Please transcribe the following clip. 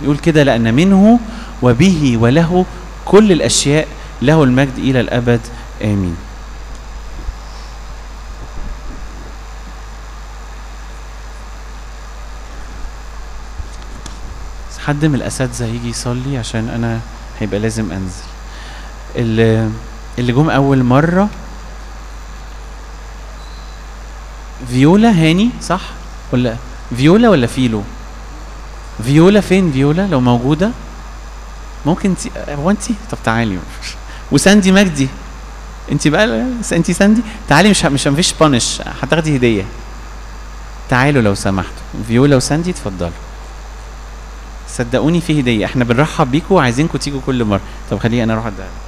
يقول كده لأن منه وبه وله كل الأشياء له المجد إلى الأبد آمين حد من الأساتذة يجي يصلي عشان أنا هيبقى لازم أنزل اللي اللي جم أول مرة فيولا هاني صح ولا فيولا ولا فيلو فيولا فين فيولا لو موجودة ممكن انت هو انت طب تعالي وساندي مجدي انت بقى انت ساندي تعالي مش ه- مش مفيش بانش هتاخدي هدية تعالوا لو سمحتوا فيولا وساندي اتفضلوا صدقوني في هدية احنا بنرحب بيكم وعايزينكم تيجوا كل مرة طب خليني انا اروح اديها